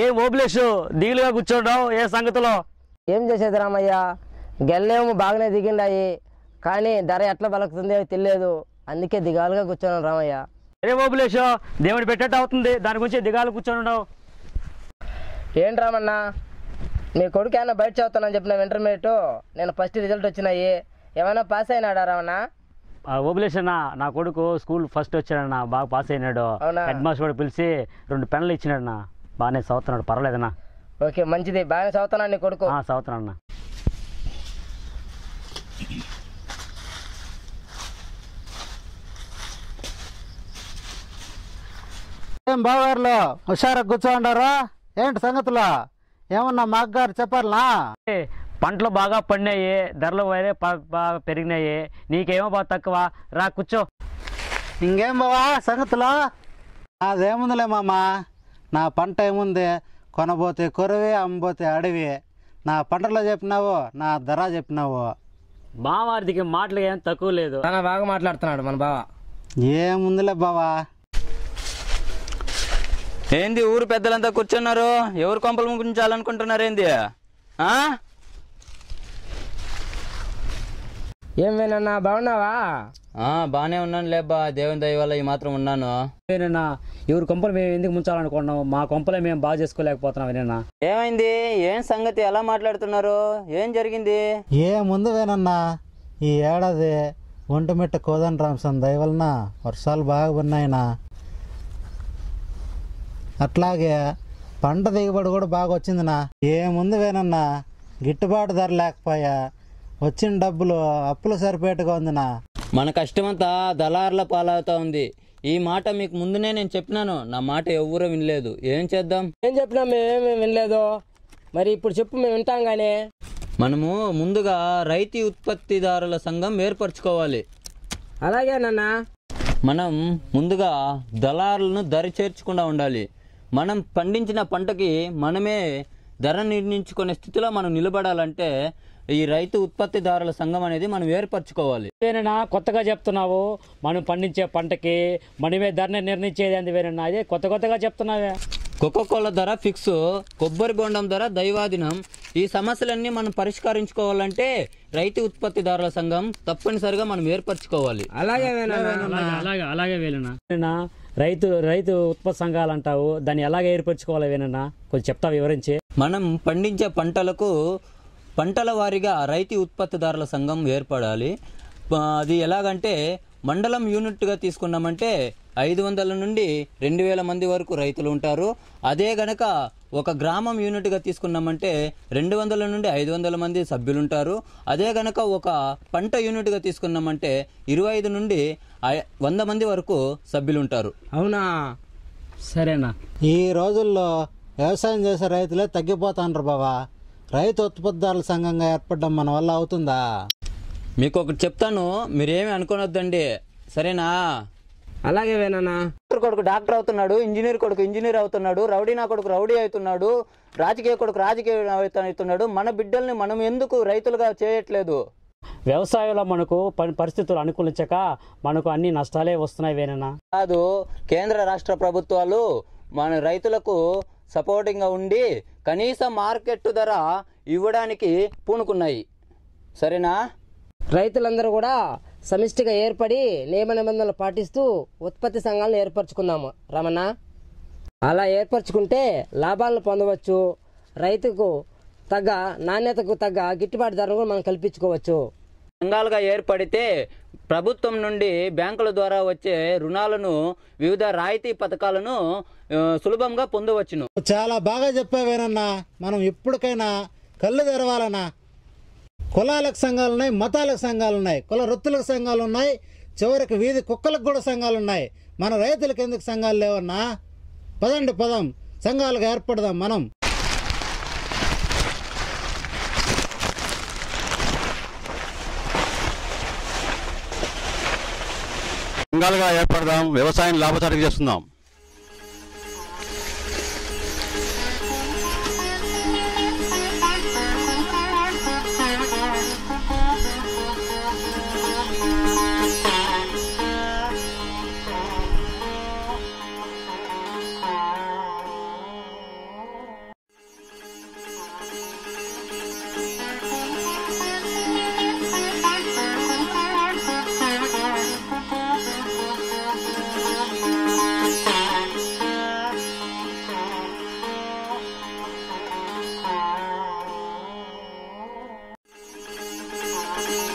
ఏం ఓబ్లేష్ దిగులుగా కూర్చోవడం ఏ సంగతిలో ఏం చేసేది రామయ్య గెల్లేమో బాగానే దిగిండాయి కానీ ధర ఎట్లా బలుకుతుంది తెలియదు అందుకే దిగాలుగా కూర్చున్నాను రామయ్య ఏ ఓబులేష్ దేవుడు పెట్టేట్టు అవుతుంది దాని గురించి దిగాలు కూర్చొని ఉండవు ఏంటి రామన్న మీ కొడుకు ఏమైనా బయట చదువుతానని చెప్పిన ఇంటర్మీడియట్ నేను ఫస్ట్ రిజల్ట్ వచ్చినాయి ఏమైనా పాస్ అయినాడా రామన్న ఓబులేష్ అన్న నా కొడుకు స్కూల్ ఫస్ట్ వచ్చాడన్న బాగా పాస్ అయినాడు అవునా? హెడ్ మాస్టర్ కూడా పిలిచి రెండు పెన్నులు ఇచ్చినాడన్న బాగానే చదువుతున్నాడు పర్వాలేదన్నా ఓకే మంచిది బాగానే చదువుతున్నాను నీ కొడుకు ఆ, చదువుతున్నాడన్న ఏం బావగారులు హుషారు కూర్చోండారా ఏంటి సంగతులు ఏమన్నా మా గారు చెప్పాలనా ఏ, పంటలు బాగా పడినాయి ధరలు వేరే ప- బాగా పెరిగినాయి నీకేమో బాగా తక్కువ రా కూర్చో ఇంకేం బావా సంగతులు అదేముందిలే మామ నా పంట ఏముంది కొనబోతే కొరవి అమ్మబోతే అడవి నా పంటలో చెప్పినావు నా ధర చెప్పినావు బావారిదికి మాటలు ఏం తక్కువ లేదు చాలా బాగా మాట్లాడుతున్నాడు మన బావ ఏముందిలే బావా ఏంది ఊరు పెద్దలంతా కూర్చున్నారు ఎవరు కొంపలు ముగించాలనుకుంటున్నారు ఏంది ఆ? ఏం వేనన్నా బాగున్నావా ఆ, బానే ఉన్నాను లేబ్బా దేవుని దయ వల్ల ఈ మాత్రం ఉన్నాను నేనన్నా ఎవరి కొంపలు మేము ఎందుకు ముంచాలనుకున్నాం మా కొంపలే మేము బాగా చేసుకోలేకపోతున్నాం నేనా ఏమైంది ఏం సంగతి ఎలా మాట్లాడుతున్నారు ఏం జరిగింది ఏముంది వేనన్నా ఈ ఏడాది ఒంటిమిట్ట కోదన్ రామసన్ దయ వలన వర్షాలు బాగా ఉన్నాయినా అట్లాగే పంట దిగుబడి కూడా బాగా వచ్చిందినా ఏముంది వేనన్నా గిట్టుబాటు ధర లేకపోయా వచ్చిన డబ్బులు అప్పులు సరిపేట్టుగా ఉందినా మన కష్టమంతా దళారుల పాలవుతా ఉంది ఈ మాట మీకు ముందునే నేను చెప్పినాను నా మాట ఎవ్వరూ వినలేదు ఏం చేద్దాం ఏం చెప్పినా మేమేమి వినలేదు మరి ఇప్పుడు చెప్పు మేము వింటాం కానీ మనము ముందుగా రైతు ఉత్పత్తిదారుల సంఘం ఏర్పరచుకోవాలి అలాగే నాన్న మనం ముందుగా దళారులను దరి చేర్చకుండా ఉండాలి మనం పండించిన పంటకి మనమే ధర నిర్ణయించుకునే స్థితిలో మనం నిలబడాలంటే ఈ రైతు ఉత్పత్తిదారుల సంఘం అనేది మనం ఏర్పరచుకోవాలి వేరేనా కొత్తగా చెప్తున్నావు మనం పండించే పంటకి మనమే ధరని నిర్ణయించేది అంది వేరేనా అదే కొత్త కొత్తగా చెప్తున్నావే కోకోకోల ధర ఫిక్స్ కొబ్బరి బొండం ధర దైవాధీనం ఈ సమస్యలన్నీ మనం పరిష్కరించుకోవాలంటే రైతు ఉత్పత్తిదారుల సంఘం తప్పనిసరిగా మనం ఏర్పరచుకోవాలి అలాగే వేనన్నా అలాగే అలాగే అలాగే వేలేనా వేరేనా రైతు రైతు ఉత్పత్తి సంఘాలు అంటావు దాన్ని ఎలాగ ఏర్పరచుకోవాలి వేనన్నా కొంచెం చెప్తా వివరించి మనం పండించే పంటలకు పంటల వారీగా రైతు ఉత్పత్తిదారుల సంఘం ఏర్పడాలి ఆ, అది ఎలాగంటే మండలం యూనిట్గా తీసుకున్నామంటే ఐదు వందల నుండి రెండు వేల మంది వరకు రైతులు ఉంటారు అదే గనక ఒక గ్రామం యూనిట్గా తీసుకున్నామంటే రెండు వందల నుండి ఐదు వందల మంది సభ్యులు ఉంటారు అదే గనక ఒక పంట యూనిట్గా తీసుకున్నామంటే ఇరవై ఐదు నుండి ఐ- వంద మంది వరకు సభ్యులు ఉంటారు అవునా సరేనా ఈ రోజుల్లో వ్యవసాయం చేసే రైతులే తగ్గిపోతాండ్రు బావా రైతు ఉత్పత్తిదారుల సంఘంగా ఏర్పడడం మన వల్ల అవుతుందా మీకు ఒకటి చెప్తాను మీరేమి అనుకోనొద్దండి సరేనా అలాగే వేనన్నా డాక్టర్ కొడుకు డాక్టర్ అవుతున్నాడు ఇంజనీర్ కొడుకు ఇంజనీర్ అవుతున్నాడు రౌడీ నా కొడుకు రౌడీ అవుతున్నాడు రాజకీయ కొడుకు రాజకీయ అవుతున్నాడు మన బిడ్డల్ని మనం ఎందుకు రైతులుగా చేయట్లేదు వ్యవసాయంలో మనకు పని పరిస్థితులు అనుకూలించక మనకు అన్ని నష్టాలే వస్తున్నాయి వేనన్నా కాదు కేంద్ర రాష్ట్ర ప్రభుత్వాలు మన రైతులకు సపోర్టింగ్గా ఉండి కనీస మార్కెట్ ధర ఇవ్వడానికి పూనుకున్నాయి సరేనా రైతులందరూ కూడా సమిష్టిగా ఏర్పడి నియమ నిబంధనలు పాటిస్తూ ఉత్పత్తి సంఘాలను ఏర్పరచుకుందాము రమణ అలా ఏర్పరచుకుంటే లాభాలను పొందవచ్చు రైతుకు తగ్గ నాణ్యతకు తగ్గ గిట్టుబాటు ధరను కూడా మనం కల్పించుకోవచ్చు సంఘాలుగా ఏర్పడితే ప్రభుత్వం నుండి బ్యాంకుల ద్వారా వచ్చే రుణాలను వివిధ రాయితీ పథకాలను ఆ, సులభంగా పొందవచ్చును చాలా బాగా చెప్పావేనన్నా మనం ఇప్పటికైనా కళ్ళు తెరవాలన్నా కులాలకు సంఘాలు ఉన్నాయి మతాలకు సంఘాలు ఉన్నాయి కుల వృత్తులకు సంఘాలు ఉన్నాయి చివరికి వీధి కుక్కలకు కూడా సంఘాలు ఉన్నాయి మన రైతులకు ఎందుకు సంఘాలు లేవన్నా పదండి పదం సంఘాలుగా ఏర్పడదాం మనం సంఘాలుగా ఏర్పడదాం వ్యవసాయం లాభసాటిగా చేస్తున్నాం ఆ